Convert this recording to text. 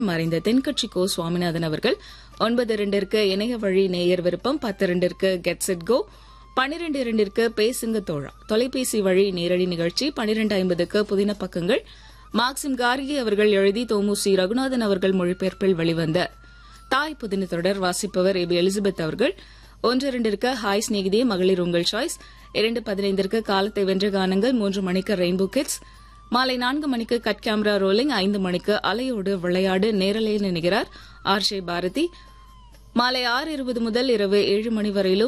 மறைந்த தென்கட்சி கோ சுவாமிநாதன் அவர்கள் ஒன்பது இரண்டிற்கு இணைய வழி நேயர் விருப்பம் பத்து இரண்டிற்கு கெட் செட் கோ பனிரெண்டு இரண்டிற்கு பேசுங்க தோழா தொலைபேசி வழி நேரடி நிகழ்ச்சி பனிரெண்டு ஐம்பதுக்கு புதின பக்கங்கள் மார்க்சிம் கார்கி அவர்கள் எழுதி தோமுசி ரகுநாதன் அவர்கள் மொழிபெயர்ப்பில் வெளிவந்த தாய் புதின தொடர் வாசிப்பவர் ஏபி எலிசபெத் அவர்கள் ஒன்று இரண்டிற்கு ஹாய் சிநேகிதே மகளிர் உங்கள் சாய்ஸ் இரண்டு பதினைந்திற்கு காலத்தை வென்ற கானங்கள் மூன்று மணிக்கு ரெயின்போ கிட்ஸ் மாலை நான்கு மணிக்கு கட் கேமரா ரோலிங் ஐந்து மணிக்கு அலையோடு விளையாடு நேரலையில் நினைகிறார் ஆர் ஜே பாரதி மாலை ஆறு இருபது முதல் இரவு ஏழு மணி வரையிலும்